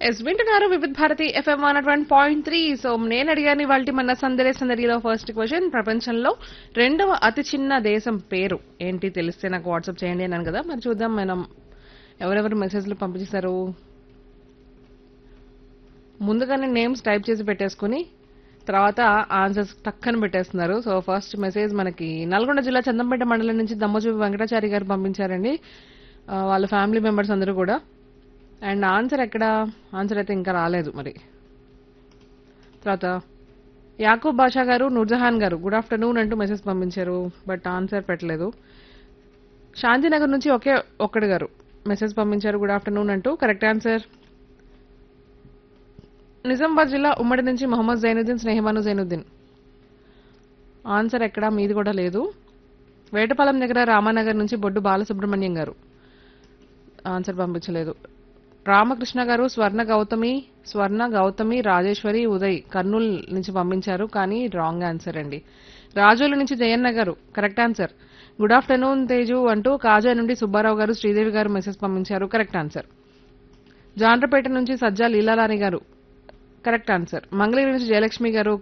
yes వింటున్నారు Vividh Bharati FM one one point three so నేను అడిగాను ఇవాళ మన సందడి సందడిలో ఫస్ట్ క్వశ్చన్ ప్రపంచంలో రెండవ అతి చిన్న దేశం పేరు ఏంటి తెలిస్తే నాకు వాట్సాప్ చేయండి అన్నాను కదా మరి చూద్దాం మనం ఎవరెవరు మెసేజ్లు పంపించారు ముందుగానే నేమ్స్ టైప్ చేసి పెట్టేసుకుని తర్వాత ఆన్సర్స్ టక్కన పెట్టేస్తున్నారు సో ఫస్ట్ మెసేజ్ మనకి నల్గొండ జిల్లా చందంపేట మండలం నుంచి దమ్మజూబి వెంకటాచారి గారు పంపించారండి ఆ, వాళ్ళ ఫ్యామిలీ మెంబర్స్ అందరూ కూడా అండ్ ఆన్సర్ ఎక్కడ ఆన్సర్ అయితే ఇంకా రాలేదు మరి తర్వాత యాకూబ్ బాషా గారు నూర్జహాన్ గారు గుడ్ ఆఫ్టర్నూన్ అంటూ మెసేజ్ పంపించారు బట్ ఆన్సర్ పెట్టలేదు శాంతినగర్ నుంచి ఒకే ఒక్కడు గారు మెసేజ్ పంపించారు గుడ్ ఆఫ్టర్నూన్ అంటూ కరెక్ట్ ఆన్సర్ నిజామాబాద్ జిల్లా ఉమ్మడి నుంచి మొహమ్మద్ జైనుద్దీన్ స్నేహమాను జైనుద్దీన్ ఆన్సర్ ఎక్కడా మీది కూడా లేదు వేటపాలెం దగ్గర రామానగర్ నుంచి బొడ్డు బాలసుబ్రహ్మణ్యం గారు ఆన్సర్ పంపించలేదు రామకృష్ణ గారు స్వర్ణ గౌతమి స్వర్ణ గౌతమి రాజేశ్వరి ఉదయ్ కర్నూలు నుంచి పంపించారు కానీ రాంగ్ ఆన్సర్ అండి రాజోలు నుంచి జయన్న గారు correct answer good afternoon Teju అంటూ కాజా నుండి సుబ్బారావు గారు శ్రీదేవి గారు మెసేజ్ పంపించారు కరెక్ట్ ఆన్సర్ జాండ్రపేట నుంచి సజ్జా లీలారాణి గారు కరెక్ట్ ఆన్సర్ మంగళగిరి నుంచి జయలక్ష్మి గారు